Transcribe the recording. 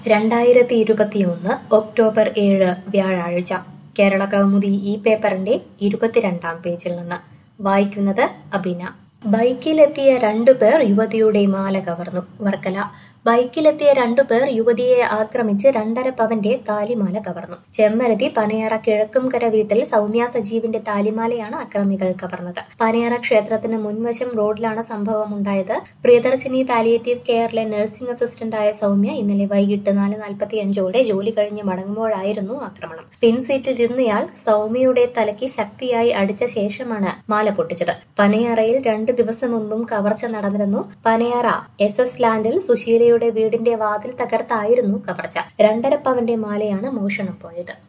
രണ്ടായിരത്തി ഇരുപത്തിയൊന്ന് ഒക്ടോബർ ഏഴ് വ്യാഴാഴ്ച കേരള കൗമുദി ഈ പേപ്പറിന്റെ ഇരുപത്തിരണ്ടാം പേജിൽ നിന്ന് വായിക്കുന്നത് അബിന ബൈക്കിലെത്തിയ രണ്ടുപേർ യുവതിയുടെ മാല കവർന്നു വർക്കല ബൈക്കിലെത്തിയ രണ്ടുപേർ യുവതിയെ ആക്രമിച്ച് രണ്ടര പവന്റെ താലിമാല കവർന്നു ചെമ്മരതി പനയറ കിഴക്കുംകര വീട്ടിൽ സൗമ്യ സജീവിന്റെ താലിമാലയാണ് അക്രമികൾ കവർന്നത് പനയറ ക്ഷേത്രത്തിന് മുൻവശം റോഡിലാണ് സംഭവം ഉണ്ടായത് പ്രിയദർശിനി പാലിയേറ്റീവ് കെയറിലെ നഴ്സിംഗ് അസിസ്റ്റന്റായ സൗമ്യ ഇന്നലെ വൈകിട്ട് നാല് നാൽപ്പത്തി അഞ്ചോടെ ജോലി കഴിഞ്ഞ് മടങ്ങുമ്പോഴായിരുന്നു ആക്രമണം പിൻസീറ്റിൽ ഇരുന്നയാൾ സൗമ്യയുടെ തലയ്ക്ക് ശക്തിയായി അടിച്ച ശേഷമാണ് മാല പൊട്ടിച്ചത് പനയറയിൽ രണ്ട് ദിവസം മുമ്പും കവർച്ച നടന്നിരുന്നു പനയറ എസ് എസ് ലാൻഡിൽ സുശീലയുടെ വീടിന്റെ വാതിൽ തകർത്തായിരുന്നു കവർച്ച രണ്ടര പവന്റെ മാലയാണ് മോഷണം പോയത്